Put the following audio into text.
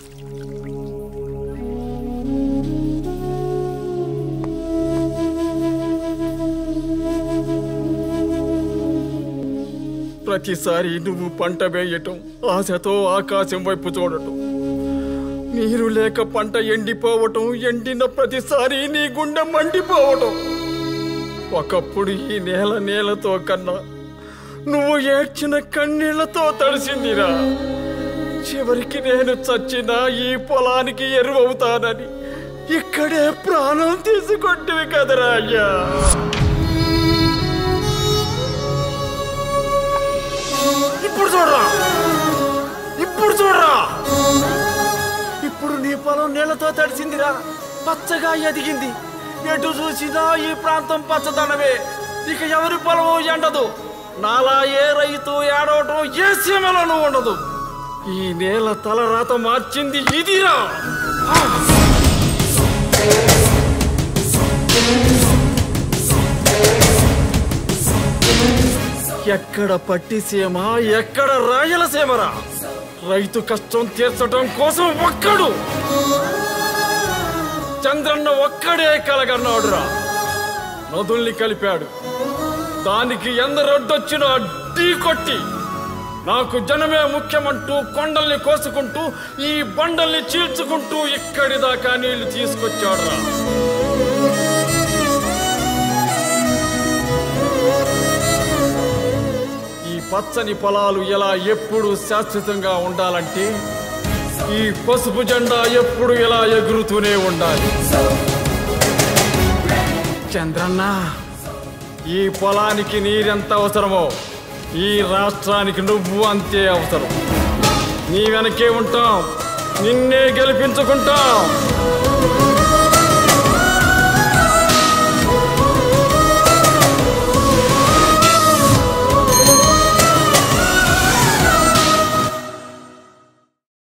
ప్రతిసారి నువ్వు పంట వేయటం ఆశతో ఆకాశం వైపు చూడటం నీరు లేక పంట ఎండిపోవటం ఎండిన ప్రతిసారి నీ గుండె మండిపోవటం ఒకప్పుడు ఈ నేల నేలతో కన్నా నువ్వు ఏడ్చిన కన్నీళ్లతో తడిసిందిరా చివరికి నేను చచ్చిన ఈ పొలానికి ఎరువవుతానని ఇక్కడే ప్రాణం తీసుకొట్టివి కదరా అయ్యా ఇప్పుడు చూడరా ఇప్పుడు చూడరా ఇప్పుడు నీ పొలం నీళ్లతో తడిసిందిరా పచ్చగా ఎదిగింది ఎటు చూసినా ఈ ప్రాంతం పచ్చదనమే ఇక ఎవరి పొలము ఎండదు నాలా ఏ రైతు ఏడవటం ఏ సీమలోనూ ఉండదు ఈ నేల తలరాత మార్చింది ఇదిరా ఎక్కడ పట్టిసీమ ఎక్కడ రాయలసీమరా రైతు కష్టం తీర్చడం కోసం ఒక్కడు చంద్రన్న ఒక్కడే కలగన్నాడురా నదుల్ని కలిపాడు దానికి ఎందరొడ్డొచ్చినా ఢీ కొట్టి నాకు జనమే ముఖ్యమంటూ కొండల్ని కోసుకుంటూ ఈ బండల్ని చీల్చుకుంటూ ఇక్కడి దాకా నీళ్లు తీసుకొచ్చాడురా ఈ పచ్చని పొలాలు ఎలా ఎప్పుడు శాశ్వతంగా ఉండాలంటే ఈ పసుపు జెండా ఎప్పుడు ఇలా ఎగురుతూనే ఉండాలి చంద్రన్న ఈ పొలానికి నీరెంత అవసరమో ఈ రాష్ట్రానికి నువ్వు అంతే అవసరం నీ వెనకే ఉంటాం నిన్నే గెలిపించుకుంటాం